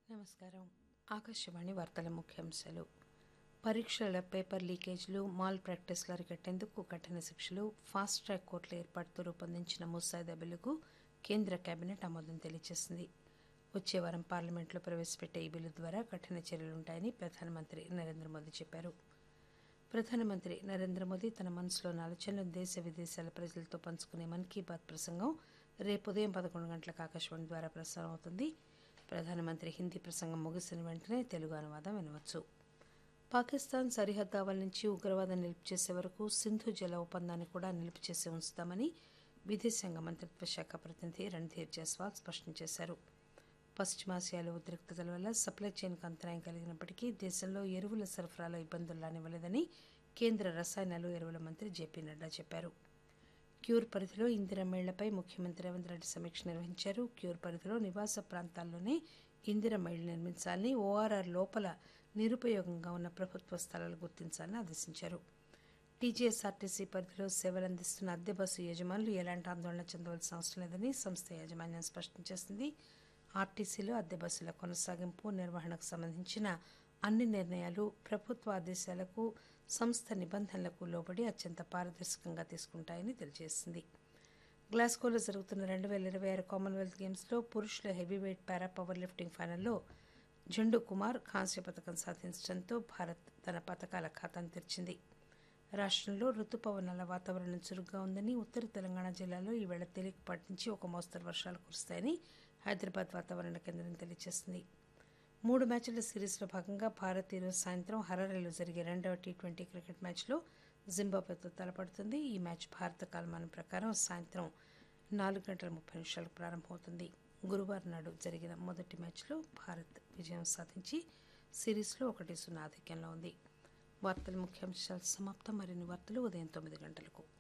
నమస్కారం ఆకాశవాణి వార్తల ముఖ్యాంశాలు పరీక్షల పేపర్ లీకేజీలు మాల్ ప్రాక్టీస్లు అరికట్టేందుకు కఠిన శిక్షలు ఫాస్ట్ ట్రాక్ కోర్టుల ఏర్పాటుతో రూపొందించిన ముసాయిదా బిల్లుకు కేంద్ర కేబినెట్ ఆమోదం తెలియజేసింది వచ్చే వారం పార్లమెంట్లో ప్రవేశపెట్టే ఈ బిల్లు ద్వారా కఠిన చర్యలుంటాయని ప్రధానమంత్రి నరేంద్ర మోదీ చెప్పారు ప్రధానమంత్రి నరేంద్ర మోదీ తన మనసులోని ఆలోచనలను దేశ విదేశాల ప్రజలతో పంచుకునే మన్ కీ బాత్ ప్రసంగం రేపు ఉదయం పదకొండు గంటలకు ఆకాశవాణి ద్వారా ప్రసారం అవుతుంది ప్రధానమంత్రి హిందీ ప్రసంగం ముగిసిన వెంటనే తెలుగు అనువాదం వినవచ్చు పాకిస్తాన్ సరిహద్దు ఆవల నుంచి ఉగ్రవాదం నిలుపు చేసే వరకు సింధు జల ఒప్పందాన్ని కూడా నిలుపు చేసి ఉంచుతామని విదేశాంగ మంత్రిత్వ శాఖ ప్రతినిధి రణ్ధీర్ జైస్వాల్ స్పష్టం చేశారు పశ్చిమాసియాలో ఉద్రిక్తతల వల్ల సప్లై చైన్కు అంతరాయం కలిగినప్పటికీ దేశంలో ఎరువుల సరఫరాలో ఇబ్బందులు రానివ్వలేదని కేంద్ర రసాయనాలు ఎరువుల మంత్రి జేపీ నడ్డా చెప్పారు క్యూర్ పరిధిలో ఇందిరమేళ్లపై ముఖ్యమంత్రి రేవంత్ రెడ్డి సమీక్ష నిర్వహించారు క్యూర్ పరిధిలో నివాస ప్రాంతాల్లోనే ఇందిరమేళ్లు నిర్మించాలని ఓఆర్ఆర్ లోపల నిరుపయోగంగా ఉన్న ప్రభుత్వ స్థలాలు గుర్తించాలని ఆదేశించారు టీజీఎస్ఆర్టీసీ పరిధిలో సేవలు అందిస్తున్న అద్దె బస్సు యజమానులు ఎలాంటి ఆందోళన చెందవలసిన అవసరం లేదని సంస్థ యాజమాన్యం స్పష్టం చేసింది ఆర్టీసీలో అద్దె బస్సుల కొనసాగింపు నిర్వహణకు సంబంధించిన అన్ని నిర్ణయాలు ప్రభుత్వ ఆదేశాలకు సంస్థ నిబంధనలకు లోబడి అత్యంత పారదర్శకంగా తీసుకుంటాయని తెలియజేసింది గ్లాస్గోలో జరుగుతున్న రెండు వేల ఇరవై ఆరు కామన్వెల్త్ గేమ్స్లో పురుషుల హెవీవెయిట్ పారా పవర్ లిఫ్టింగ్ ఫైనల్లో జండు కుమార్ కాంస్య పథకం సాధించడంతో భారత్ తన పథకాల ఖాతాను తెరిచింది రాష్టంలో రుతుపవనాల వాతావరణం చురుగ్గా ఉందని ఉత్తర తెలంగాణ జిల్లాలో ఈవేళ తేలికపాటి నుంచి ఒక మోస్తరు వర్షాలు కురుస్తాయని హైదరాబాద్ వాతావరణ కేంద్రం తెలియజేసింది మూడు మ్యాచ్ల సిరీస్లో భాగంగా భారత్ ఈరోజు సాయంత్రం హరారీలో జరిగే రెండవ టీ ట్వంటీ క్రికెట్ మ్యాచ్లో జింబాబ్వేతో తలపడుతుంది ఈ మ్యాచ్ భారత కాలమానం ప్రకారం సాయంత్రం నాలుగు గంటల ముప్పై నిమిషాలకు ప్రారంభమవుతుంది గురువారం నాడు జరిగిన మొదటి మ్యాచ్లో భారత్ విజయం సాధించి సిరీస్లో ఒకటి సున్నా ఆధిక్యంలో ఉంది వార్తల ముఖ్యాంశాలు సమాప్తం మరిన్ని వార్తలు ఉదయం తొమ్మిది గంటలకు